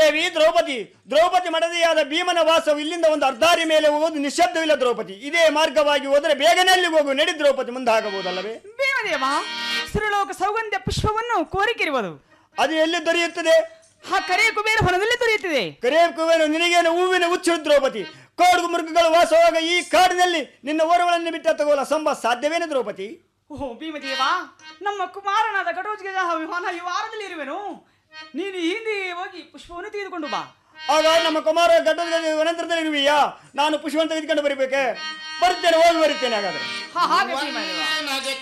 ದೇವಿ ದ್ರೌಪದಿ ದ್ರೌಪದಿ ಮಡದಿಯಾದ ಭೀಮನ ವಾಸವು ಇಲ್ಲಿಂದ ಒಂದು ಅರ್ಧಾರಿ ಮೇಲೆ ಹೋಗೋದು ನಿಶ್ಶಬ್ದವಿಲ್ಲ ದ್ರೌಪದಿ ಇದೇ ಮಾರ್ಗವಾಗಿ ಹೋದರೆ ಬೇಗನೆ ಅಲ್ಲಿಗೆ ಹೋಗು ನಡಿ ದ್ರೌಪದಿ ಮುಂದಾಗಬಹುದಲ್ಲವೇ ಭೀಮದೇವ ಸುರಲೋಕ ಸೌಗಂಧ್ಯ ಪುಷ್ಪವನ್ನು ಕೋರಿಕಿರುವುದು ಅದು ಎಲ್ಲಿ ದೊರೆಯುತ್ತದೆ ಆ ಕರೆಯ ಕುಬೇರ ಹೊಲದಲ್ಲಿ ದೊರೆಯುತ್ತದೆ ಕರೇ ಕುಬೇರು ನಿನಗೇನು ಹೂವಿನ ಹುಚ್ಚು ದ್ರೌಪದಿ ಕಾಡು ಮೃಗಗಳು ವಾಸವಾಗ ಈ ಕಾಡಿನಲ್ಲಿ ನಿನ್ನ ಓರಗಳನ್ನು ಬಿಟ್ಟ ತಗೋಲ ಸಂಭ ಸಾಧ್ಯವೇನು ದ್ರೌಪದಿ ಓಹೋ ಭೀಮದೇವ ನಮ್ಮ ಕುಮಾರನಾದ ಘಟೋಜ್ಗ ವಿಮಾನ ಈ ವಾರದಲ್ಲಿ ಇರುವೆನು ನೀನು ಹಿಂದೆ ಹೋಗಿ ಪುಷ್ಪವನ್ನು ತೆಗೆದುಕೊಂಡು ಬಾ ಆಗ ನಮ್ಮ ಕುಮಾರ ಘಟ್ಟದ ಅನಂತರದಲ್ಲಿ ಇರುವಿಯಾ ನಾನು ಪುಷ್ಪವನ್ನು ತೆಗೆದುಕೊಂಡು ಬರಬೇಕೆ ಬರ್ತೇನೆ ಹೋಗಿ ಬರುತ್ತೇನೆ ಹಾಗಾದ್ರೆ ಹಾ ಹಾಗೆ ಭೀಮದೇವ